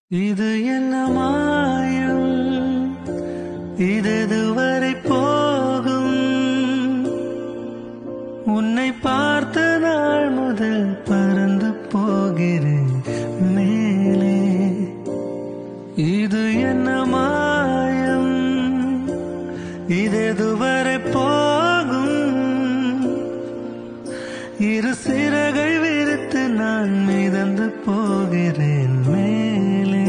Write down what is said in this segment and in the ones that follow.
இது என்ன மாயம் இதுவரை போகும் உன்னை பார்த்த நாள் முதல் பறந்து போகிறேன் மேலே இது என்ன மாயம் இதுவரை போகும் இரு சிறகை விரித்து நான் மிதந்து போகிறேன் மேலே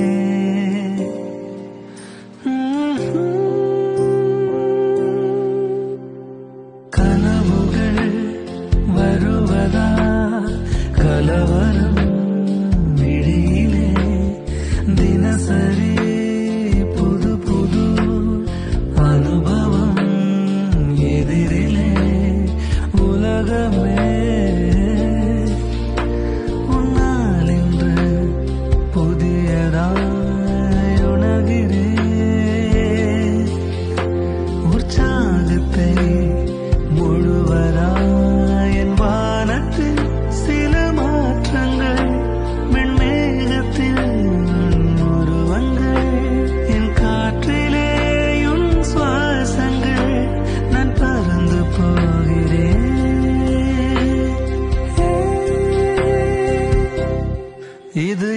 கனவுகள் வருவதா கலவரம் விழியிலே தினசரி புது புது அனுபவம் எதிரிலே உலகமே உன்னால் இன்று புதியதாய் உணர்கிறேன் உற்சாகத்தை முழுவதாய் என் வானத்தில் சில மாற்றங்கள் மென்மேகத்தில் உருவங்கள் என் காற்றிலே உன் சுவாசங்கள் நான் பறந்து போகிறேன் இது